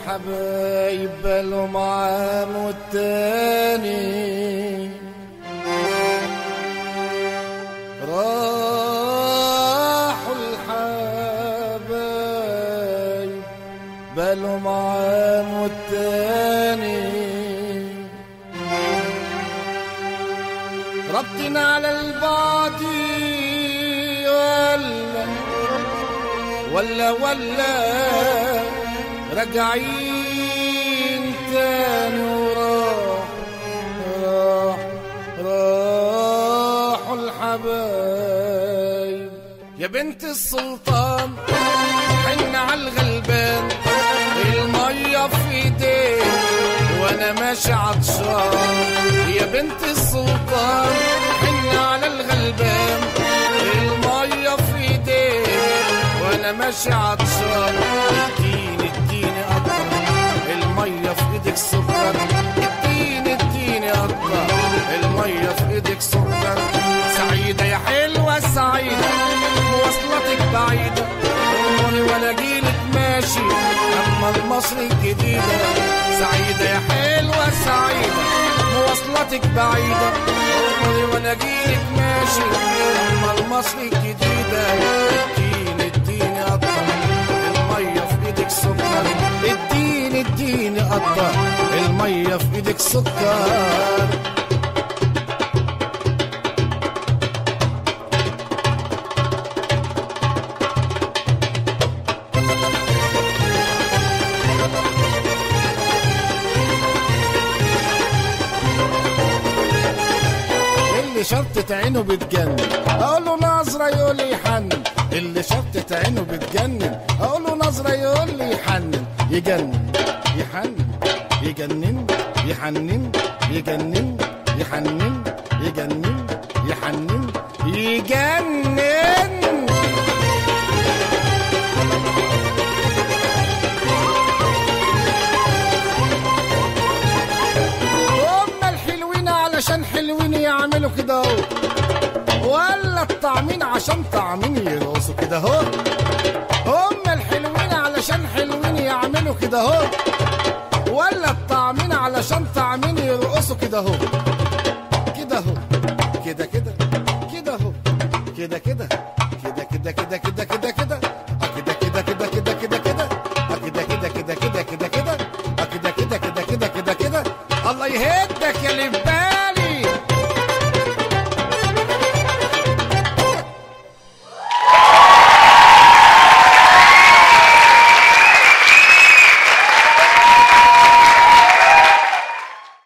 الحبايب بالهم عام والتاني راحوا الحبايب بالهم عام والتاني ربطنا على البعض ولا ولا ولا راجعين تاني وراح راح راحوا الحبايب يا بنت السلطان حن على الغلبان المية في ايديك وانا ماشي عطشان يا بنت السلطان حن على الغلبان المية في ايديك وانا ماشي عطشان اديني اديني قطرة المية في ايدك سكر اديني اديني قطرة المية في ايدك سكر سعيدة يا حلوة سعيدة مواصلاتك بعيدة عمري ولا جيلك ماشي اما المصر الجديدة سعيدة يا حلوة سعيدة مواصلاتك بعيدة عمري ولا جيلك ماشي اما المصر الجديدة اديني اديني قطرة المية في ايدك سكر اديني اديني قطرة المية في ايدك سكر اللي شطت عينه بتجنن اقول له نظره يقول لي يحنن اللي شطت عينه بتجنن اقول له نظره يقول لي يحنن يجنن يحنن يجنن يحنن يجنن يحنن يجنن يحنن يجنن هما الحلوين علشان حلوين يعملوا كده اهو ولا الطعمين عشان طعمين يرقصوا كده اهو هما الحلوين علشان حلوين يعملوا كده اهو ولا الطعمين علشان طعمين يرقصوا كده اهو كده اهو كده كده كده اهو كده كده كده كده كده كده